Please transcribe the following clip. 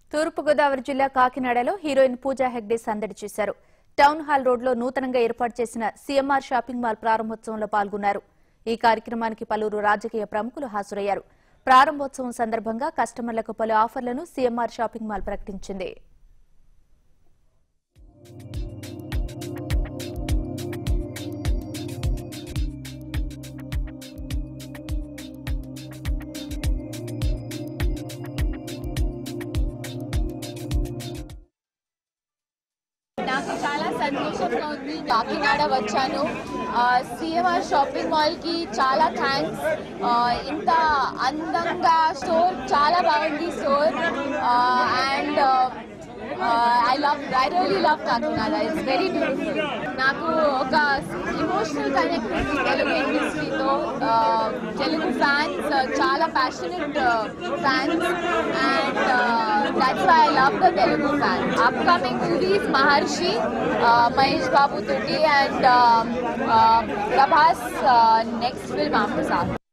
తూర్పుగోదావరి జిల్లా కాకినాడలో హీరోయిన్ పూజా హెగ్డే సందడి చేశారు టౌన్ హాల్ రోడ్లో నూతనంగా ఏర్పాటు చేసిన సీఎంఆర్ షాపింగ్ మాల్ ప్రారంభోత్సవంలో పాల్గొన్నారు ఈ కార్యక్రమానికి పలువురు రాజకీయ ప్రముఖులు హాజరయ్యారు ప్రారంభోత్సవం సందర్భంగా కస్టమర్లకు పలు ఆఫర్లను సీఎంఆర్ షాపింగ్ మాల్ ప్రకటించింది నాకు చాలా సంతోషంగా ఉంది కాకినాడ వచ్చాను సిఎంఆర్ షాపింగ్ మాల్ కి చాలా థ్యాంక్స్ ఇంత అందంగా స్టోర్ చాలా బాగుంది store and I love I really love Kakinada it's very beautiful నాకు ఒక ఇమోషనల్ కనెక్ట్ ఉంది తెలుగు ఇండస్ట్రీతో తెలుగు ఫ్యాన్స్ చాలా passionate fans and that's I love the Telugu fan upcoming movies Maharshi Mahesh Babu తోటి and Prabhas next film after సాఫ్